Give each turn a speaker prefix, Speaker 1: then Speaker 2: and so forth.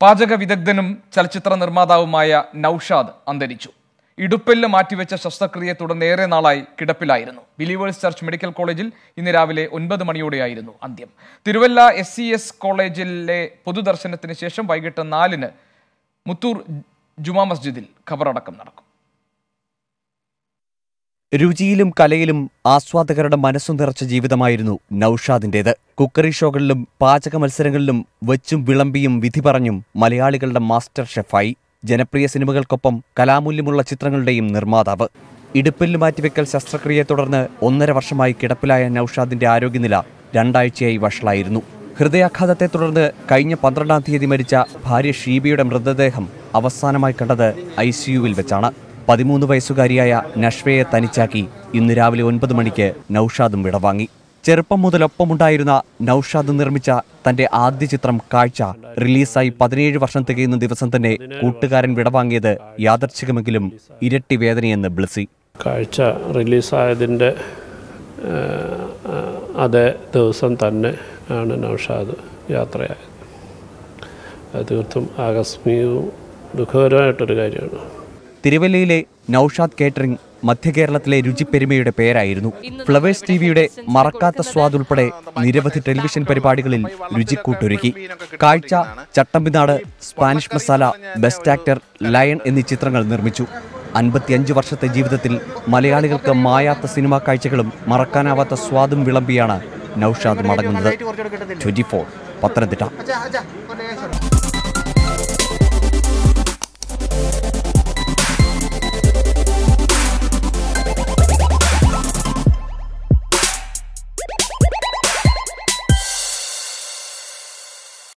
Speaker 1: പാചക വിദഗ്ധനും ചലച്ചിത്ര നിർമ്മാതാവുമായ നൌഷാദ് അന്തരിച്ചു ഇടുപ്പെല്ല് മാറ്റിവെച്ച ശസ്ത്രക്രിയയെ തുടർന്ന് ഏറെ നാളായി കിടപ്പിലായിരുന്നു ബിലീവേഴ്സ് ചർച്ച് മെഡിക്കൽ കോളേജിൽ ഇന്ന് രാവിലെ ഒൻപത് മണിയോടെയായിരുന്നു അന്ത്യം തിരുവല്ല എസ് സി എസ് കോളേജിലെ പൊതുദർശനത്തിന് ശേഷം വൈകിട്ട് നാലിന് മുത്തൂർ ജുമാ മസ്ജിദിൽ ഖബറടക്കം നടക്കും
Speaker 2: രുചിയിലും കലയിലും ആസ്വാദകരുടെ മനസ്സു നിറച്ച ജീവിതമായിരുന്നു നൌഷാദിന്റേത് കുക്കറി ഷോകളിലും പാചക മത്സരങ്ങളിലും വെച്ചും വിളമ്പിയും വിധി പറഞ്ഞും മലയാളികളുടെ മാസ്റ്റർ ഷെഫായി ജനപ്രിയ സിനിമകൾക്കൊപ്പം കലാമൂല്യമുള്ള ചിത്രങ്ങളുടെയും നിർമ്മാതാവ് ഇടുപ്പിൽ മാറ്റിവെക്കൽ ശസ്ത്രക്രിയയെ തുടർന്ന് ഒന്നര വർഷമായി കിടപ്പിലായ നൌഷാദിന്റെ ആരോഗ്യനില രണ്ടാഴ്ചയായി വഷളായിരുന്നു ഹൃദയാഘാതത്തെ തുടർന്ന് കഴിഞ്ഞ പന്ത്രണ്ടാം തീയതി മരിച്ച ഭാര്യ ഷീബയുടെ മൃതദേഹം അവസാനമായി കണ്ടത് ഐ സിയുവിൽ വെച്ചാണ് പതിമൂന്ന് വയസ്സുകാരിയായ നഷ്വയെ തനിച്ചാക്കി ഇന്ന് രാവിലെ ഒൻപത് മണിക്ക് നൌഷാദും വിടവാങ്ങി ചെറുപ്പം മുതൽ ഒപ്പമുണ്ടായിരുന്ന നൌഷാദ് നിർമ്മിച്ച തന്റെ ആദ്യ ചിത്രം കാഴ്ച റിലീസായി പതിനേഴ് വർഷം തികയുന്ന ദിവസം തന്നെ കൂട്ടുകാരൻ വിടവാങ്ങിയത് യാദർച്ഛികമെങ്കിലും ഇരട്ടി വേദനയെന്ന് ബ്ലിസി
Speaker 3: കാഴ്ച റിലീസായതിൻ്റെ അതേ ദിവസം തന്നെ ആണ് നൗഷാദ് യാത്രയായത് അത് തീർത്തും ആകസ്മികവും ദുഃഖകരമായിട്ടൊരു കാര്യമാണ്
Speaker 2: തിരുവല്ലയിലെ നൌഷാദ് കേറ്ററിംഗ് മധ്യകേരളത്തിലെ രുചിപ്പെരുമയുടെ പേരായിരുന്നു ഫ്ലവേഴ്സ് ടിവിയുടെ മറക്കാത്ത സ്വാദ് ഉൾപ്പെടെ നിരവധി ടെലിവിഷൻ പരിപാടികളിൽ രുചിക്കൂട്ടൊരുക്കി കാഴ്ച Chattambinadu Spanish masala best actor lion എന്നീ ചിത്രങ്ങൾ നിർമ്മിച്ചു അൻപത്തിയഞ്ച് വർഷത്തെ ജീവിതത്തിൽ മലയാളികൾക്ക് മായാത്ത സിനിമാ കാഴ്ചകളും മറക്കാനാവാത്ത സ്വാദും വിളമ്പിയാണ് നൌഷാദ് മടങ്ങുന്നത് ട്വന്റി ഫോർ പത്തനംതിട്ട